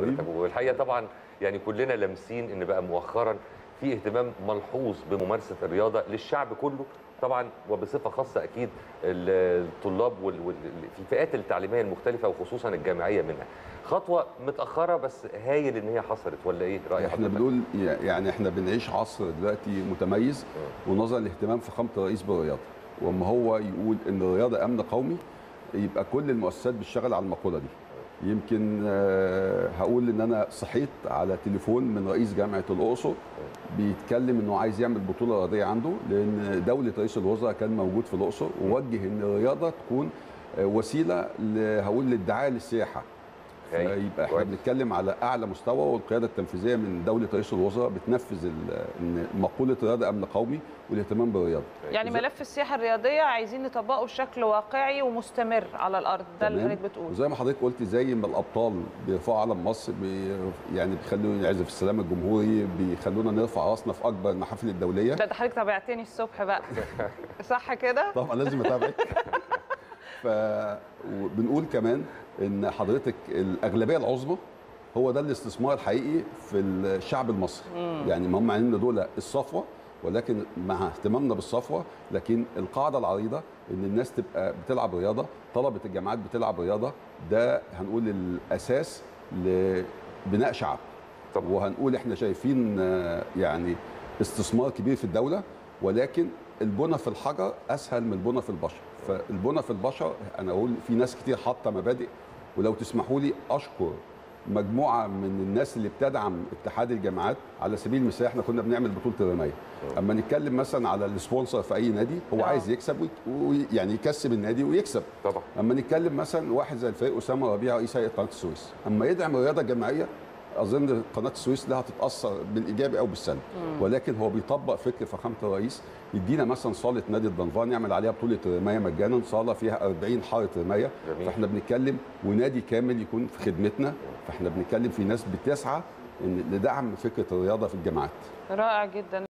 حضرتك والحقيقه طبعا يعني كلنا لامسين ان بقى مؤخرا في اهتمام ملحوظ بممارسه الرياضه للشعب كله طبعا وبصفه خاصه اكيد الطلاب وال... وال... في الفئات التعليميه المختلفه وخصوصا الجامعيه منها خطوه متاخره بس هايل ان هي حصلت ولا ايه راي احنا بنقول يعني احنا بنعيش عصر دلوقتي متميز ونظرا لاهتمام فخامه الرئيس بالرياضه واما هو يقول ان الرياضه امن قومي يبقى كل المؤسسات بتشتغل على المقوله دي يمكن هقول ان انا صحيت على تليفون من رئيس جامعه الاقصر بيتكلم انه عايز يعمل بطوله رياضيه عنده لان دوله رئيس الوزراء كان موجود في الاقصر ووجه ان الرياضه تكون وسيله هقول للدعايه للسياحه يبقى احنا بنتكلم على اعلى مستوى والقياده التنفيذيه من دوله رئيس الوزراء بتنفذ ان مقوله الرياضه امن قومي والاهتمام بالرياضه. يعني ملف السياحه الرياضيه عايزين نطبقه بشكل واقعي ومستمر على الارض ده اللي حضرتك بتقول. وزي ما حضرتك قلت زي ما الابطال بيرفعوا علم مصر بي يعني بيخلونا نعزف السلام الجمهوري بيخلونا نرفع راسنا في اكبر المحافل الدوليه. ده حضرتك تابعتني الصبح بقى صح كده؟ طبعا لازم اتابعك. فبنقول كمان ان حضرتك الاغلبيه العظمى هو ده الاستثمار الحقيقي في الشعب المصري مم. يعني ما هم عندنا دول الصفوه ولكن مع اهتمامنا بالصفوه لكن القاعده العريضه ان الناس تبقى بتلعب رياضه طلبه الجامعات بتلعب رياضه ده هنقول الاساس لبناء شعب طب. وهنقول احنا شايفين يعني استثمار كبير في الدوله ولكن البنى في الحجر اسهل من البنى في البشر فالبنى في البشر انا اقول في ناس كتير حاطه مبادئ ولو تسمحوا لي اشكر مجموعه من الناس اللي بتدعم اتحاد الجامعات على سبيل المثال احنا كنا بنعمل بطوله الرمايه اما نتكلم مثلا على السبونسر في اي نادي هو أوه. عايز يكسب ويعني يكسب النادي ويكسب طبعا اما نتكلم مثلا واحد زي الفريق اسامه ربيع رئيس هيئه قناه السويس اما يدعم الرياضه الجماعيه اظن قناه السويس لها تتاثر بالايجابي او بالسلب ولكن هو بيطبق فكر فخامه الرئيس يدينا مثلا صاله نادي الضنفان يعمل عليها بطوله رمايه مجانا صاله فيها 40 حاره رمايه فاحنا بنتكلم ونادي كامل يكون في خدمتنا فاحنا بنتكلم في ناس بتسعى لدعم فكره الرياضه في الجامعات رائع جدا